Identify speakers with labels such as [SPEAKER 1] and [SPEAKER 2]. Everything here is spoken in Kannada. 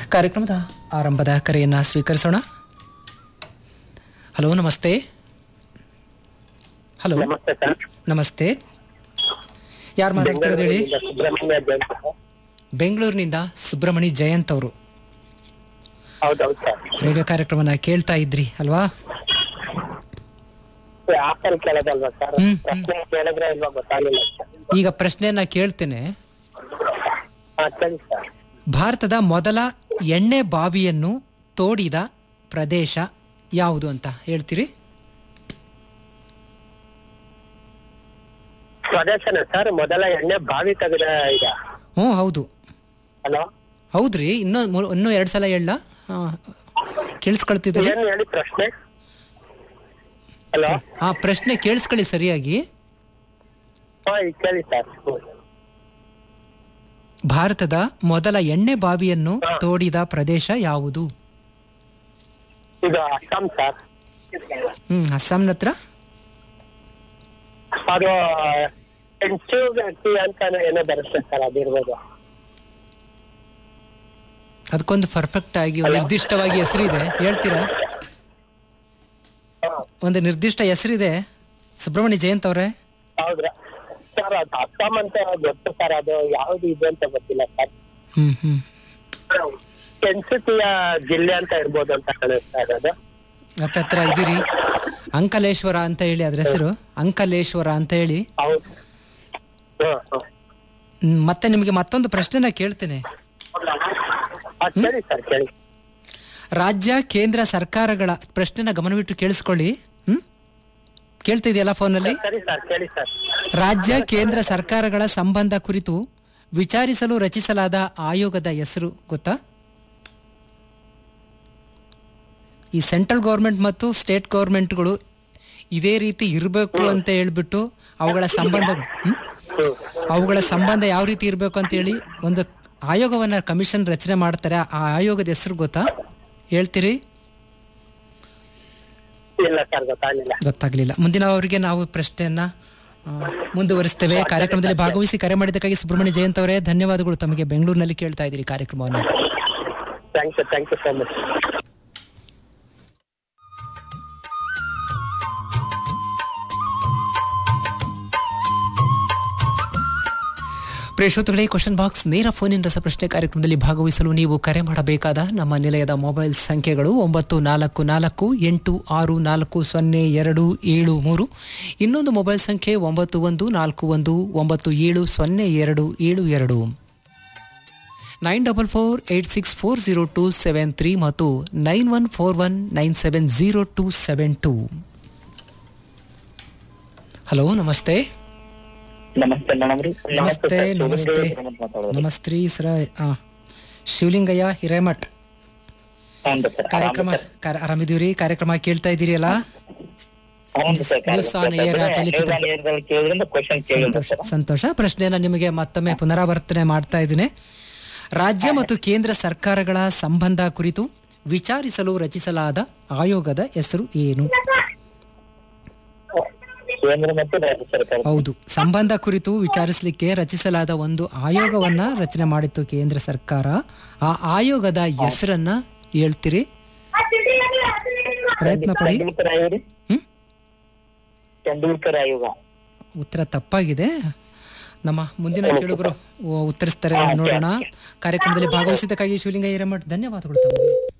[SPEAKER 1] ಕಾರ್ಯಕ್ರಮದ ಆರಂಭದ ಕರೆಯನ್ನು ಸ್ವೀಕರಿಸೋಣ ಹಲೋ ನಮಸ್ತೆ ಹಲೋ
[SPEAKER 2] ನಮಸ್ತೆ ಸರ್
[SPEAKER 1] ನಮಸ್ತೆ ಯಾರು ಮಾತಾಡ್ತಿರೋದು ಹೇಳಿ
[SPEAKER 2] ಬೆಂಗಳೂರಿನಿಂದ ಸುಬ್ರಹ್ಮಣ್ಯ ಜಯಂತ್ ಸರ್.
[SPEAKER 1] ಬೆಂಗಳೂರಿನಿಂದ ಸುಬ್ರಹ್ಮಣಿ ಜಯಂತ್ ಅವರು
[SPEAKER 2] ಹೌದೌದು ಸರ್
[SPEAKER 1] ರೇಡಿಯೋ ಕಾರ್ಯಕ್ರಮನ ಕೇಳ್ತಾ ಇದ್ರಿ ಅಲ್ವಾ
[SPEAKER 2] ಆಫರ್ ಕೇಳೋದಲ್ವಾ ಸರ್
[SPEAKER 1] ಹ್ಮ್,
[SPEAKER 2] ಪ್ರಶ್ನೆ ಕೇಳಿದ್ರೆ ಇಲ್ವಾ ಗೊತ್ತಾಗಲಿಲ್ಲ ಸರ್
[SPEAKER 1] ಈಗ ಪ್ರಶ್ನೆಯನ್ನ ಕೇಳ್ತೇನೆ
[SPEAKER 2] ಹಾ ಸರಿ ಸರ್
[SPEAKER 1] ಭಾರತದ ಮೊದಲ ಎಣ್ಣೆ ಬಾವಿಯನ್ನು ತೋಡಿದ ಪ್ರದೇಶ ಯಾವುದು ಅಂತ ಹೇಳ್ತೀರಿ
[SPEAKER 2] ಸ್ವದೇಶನ ಸರ್ ಮೊದಲ ಎಣ್ಣೆ ಬಾವಿ ತೆಗೆದ ಈಗ
[SPEAKER 1] ಹ್ಞೂ ಹೌದು
[SPEAKER 2] ಹಲೋ
[SPEAKER 1] ಹೌದ್ರಿ ಇನ್ನೂ ಮೂರು- ಇನ್ನೂ ಎರಡು ಸಲ ಹೇಳ ಕೇಳಿಸ್ಕೊಳ್ತಿದ್ದೀರಿ
[SPEAKER 2] ಏನ್ ಹೇಳಿ ಪ್ರಶ್ನೆ ಹಲೋ
[SPEAKER 1] ಆ ಪ್ರಶ್ನೆ ಕೇಳಿಸ್ಕೊಳ್ಳಿ ಸರಿಯಾಗಿ
[SPEAKER 2] ಹಾ ಈಗ ಕೇಳಿ ಸರ್ ಹ್ಮ್.
[SPEAKER 1] ಭಾರತದ ಮೊದಲ ಎಣ್ಣೆ ಬಾವಿಯನ್ನು ತೋಡಿದ ಪ್ರದೇಶ ಯಾವುದು
[SPEAKER 2] ಇದು ಅಸ್ಸಾಂ ಸರ್
[SPEAKER 1] ಹ್ಮ್ ಅಸ್ಸಾಂನ ಹತ್ರ
[SPEAKER 2] ಅದು ಹೆಂಚು ವ್ಯಕ್ತಿ ಅಂತ ಏನೋ ಬರುತ್ತೆ ಸರ್ ಅದಿರ್ಬೋದು
[SPEAKER 1] ಅದಕ್ಕೊಂದು ಪರ್ಫೆಕ್ಟ್ ಆಗಿ ಒಂದು ನಿರ್ದಿಷ್ಟವಾಗಿ ಹೆಸರಿದೆ ಹೇಳ್ತೀರಾ
[SPEAKER 2] ಹಾ,
[SPEAKER 1] ಒಂದು ನಿರ್ದಿಷ್ಟ ಹೆಸರಿದೆ ಸುಬ್ರಹ್ಮಣ್ಯ ಜಯಂತ್ ಅವರೇ
[SPEAKER 2] ಹೌದ್ರಾ ಸರ್ ಅದು ಅಸ್ಸಾಂ ಅಂತ ಗೊತ್ತು ಸರ್ ಅದು ಯಾವ್ದು ಇದೆ ಅಂತ ಗೊತ್ತಿಲ್ಲ ಸರ್
[SPEAKER 1] ಹ್ಮ್ ಹ್ಮ್
[SPEAKER 2] ಕೆನ್ಸಿಟಿಯ ಜಿಲ್ಲೆ ಅಂತ ಇರ್ಬೋದು ಅಂತ ಕಾಣಿಸ್ತಾ ಇರೋದು
[SPEAKER 1] ಹತ್ತತ್ರ ಇದೀರಿ ಅಂಕಲೇಶ್ವರ ಅಂತ ಹೇಳಿ ಅದ್ರ ಹೆಸರು ಅಂಕಲೇಶ್ವರ ಅಂತ ಹೇಳಿ
[SPEAKER 2] ಹೌದು ಹ್ಮ್, ಹ್ಮ್.
[SPEAKER 1] ಹ್ಮ್, ಮತ್ತೆ ನಿಮಗೆ ಮತ್ತೊಂದು ಪ್ರಶ್ನೆನ ಕೇಳ್ತೇನೆ
[SPEAKER 2] ಹಾ, ಕೇಳಿ ಸರ್ ಕೇಳಿ
[SPEAKER 1] ರಾಜ್ಯ ಕೇಂದ್ರ ಸರ್ಕಾರಗಳ ಪ್ರಶ್ನೆನ ಗಮನವಿಟ್ಟು ಕೇಳಿಸ್ಕೊಳ್ಳಿ ಹ್ಮ್ ಕೇಳ್ತಿದೆಯಲ್ಲ ಫೋನಲ್ಲಿ
[SPEAKER 2] ಸರಿ ಸರ್ ಕೇಳಿ ಸರ್
[SPEAKER 1] ರಾಜ್ಯ ಕೇಂದ್ರ ಸರ್ಕಾರಗಳ ಸಂಬಂಧ ಕುರಿತು ವಿಚಾರಿಸಲು ರಚಿಸಲಾದ ಆಯೋಗದ ಹೆಸರು ಗೊತ್ತಾ ಈ ಸೆಂಟ್ರಲ್ ಗೌರ್ಮೆಂಟ್ ಮತ್ತು ಸ್ಟೇಟ್ ಗೌರ್ಮೆಂಟ್ಗಳು ಇದೇ ರೀತಿ ಇರಬೇಕು ಅಂತ ಹೇಳ್ಬಿಟ್ಟು ಅವುಗಳ ಸಂಬಂಧಗಳು ಹ್ಮ್?
[SPEAKER 2] ಹ್ಮ್
[SPEAKER 1] ಅವುಗಳ ಸಂಬಂಧ ಯಾವ ರೀತಿ ಇರಬೇಕು ಅಂತ ಹೇಳಿ ಒಂದು ಆಯೋಗವನ್ನ ಕಮಿಷನ್ ರಚನೆ ಮಾಡ್ತಾರೆ ಆ ಆಯೋಗದ ಹೆಸರು ಗೊತ್ತಾ ಹೇಳ್ತೀರಿ
[SPEAKER 2] ಇಲ್ಲ ಸರ್ ಗೊತ್ತಾಗ್ಲಿಲ್ಲ
[SPEAKER 1] ಗೊತ್ತಾಗ್ಲಿಲ್ಲ ಮುಂದಿನ ಅವರಿಗೆ ನಾವು ಪ್ರಶ್ನೆಯನ್ನ ಆ, ಮುಂದುವರಿಸ್ತೇವೆ ಕಾರ್ಯಕ್ರಮದಲ್ಲಿ ಭಾಗವಹಿಸಿ ಕರೆ ಮಾಡಿದ್ದಕ್ಕಾಗಿ ಸುಬ್ರಹ್ಮಣ್ಯ ಜಯಂತ್ ಅವರೇ ಧನ್ಯವಾದಗಳು ತಮಗೆ ಬೆಂಗಳೂರಿನಲ್ಲಿ ಕೇಳ್ತಾ ಇದ್ದೀರಿ ಕಾರ್ಯಕ್ರಮವನ್ನು
[SPEAKER 2] thank you thank you so much
[SPEAKER 1] ಪ್ರಿಯ ಶ್ರೋತೃಗಳೇ ಕ್ವಶನ್ ಬಾಕ್ಸ್ ನೇರ ಫೋನಿನ ರಸಪ್ರಶ್ನೆ ಕಾರ್ಯಕ್ರಮದಲ್ಲಿ ಭಾಗವಹಿಸಲು ನೀವು ಕರೆ ಮಾಡಬೇಕಾದ ನಮ್ಮ ನಿಲಯದ ಮೊಬೈಲ್ ಸಂಖ್ಯೆಗಳು ಒಂಬತ್ತು ನಾಲ್ಕು ನಾಲ್ಕು ಎಂಟು ಆರು ನಾಲ್ಕು ಸೊನ್ನೆ ಎರಡು ಏಳು ಮೂರು ಇನ್ನೊಂದು ಮೊಬೈಲ್ ಸಂಖ್ಯೆ ಒಂಬತ್ತು ಒಂದು ನಾಲ್ಕು ಒಂದು ಒಂಬತ್ತು ಏಳು ಸೊನ್ನೆ ಎರಡು ಏಳು ಎರಡು nine double four eight six four zero two seven three ಮತ್ತು nine one four one nine seven zero two seven two hello ನಮಸ್ತೆ
[SPEAKER 2] ನಮಸ್ತೆ ಮೇಡಮ್ ರೀ
[SPEAKER 1] ನಮಸ್ತೆ ನಮಸ್ತೆ ನಮಸ್ತೆ ಸರ ಆ, ಶಿವಲಿಂಗಯ್ಯ ಹಿರೇಮಠ್ ಕಾರ್ಯಕ್ರಮ ಕಾರ- ಆರಾಮಿದೀವ್ರಿ ಕಾರ್ಯಕ್ರಮ ಕೇಳ್ತಾ ಇದ್ದೀರಿ ಅಲ್ಲ ನ್ಯೂಸ್ ಆನ್ ಏರ್ ಆಪ್ ಅಲ್ಲಿ ಚಿತ್ರ
[SPEAKER 2] ಕ್ವಶನ್
[SPEAKER 1] ಸಂತೋಷ ಸಂತೋಷ ಪ್ರಶ್ನೆಯನ್ನ ನಿಮಗೆ ಮತ್ತೊಮ್ಮೆ ಪುನರಾವರ್ತನೆ ಮಾಡ್ತಾ ಇದ್ದೀನಿ ರಾಜ್ಯ ಮತ್ತು ಕೇಂದ್ರ ಸರ್ಕಾರಗಳ ಸಂಬಂಧ ಕುರಿತು ವಿಚಾರಿಸಲು ರಚಿಸಲಾದ ಆಯೋಗದ ಹೆಸರು ಏನು
[SPEAKER 2] ಕೇಂದ್ರ ಮತ್ತು ರಾಜ್ಯ ಸರ್ಕಾರ
[SPEAKER 1] ಹೌದು ಸಂಬಂಧ ಕುರಿತು ವಿಚಾರಿಸಲಿಕ್ಕೆ ರಚಿಸಲಾದ ಒಂದು ಆಯೋಗವನ್ನ ರಚನೆ ಮಾಡಿತ್ತು ಕೇಂದ್ರ ಸರ್ಕಾರ ಆ ಆಯೋಗದ ಹೆಸರನ್ನ ಹೇಳ್ತೀರಿ ಪ್ರಯತ್ನ ಪಡಿ
[SPEAKER 2] ತೆಂಡೂಲ್ಕರ್ ಆಯೋಗ ರೀ
[SPEAKER 1] ಹ್ಮ್
[SPEAKER 2] ತೆಂಡೂಲ್ಕರ್ ಆಯೋಗ
[SPEAKER 1] ಉತ್ತರ ತಪ್ಪಾಗಿದೆ ನಮ್ಮ ಮುಂದಿನ ಕೇಳುಗರು ಉ- ಉತ್ತರಿಸ್ತಾರೆ ನೋಡೋಣ ಕಾರ್ಯಕ್ರಮದಲ್ಲಿ ಭಾಗವಹಿಸಿದ್ದಕ್ಕಾಗಿ ಶಿವಲಿಂಗ ಹಿರೇಮಠ್ ಧನ್ಯವಾದಗಳು ತಮಗೆ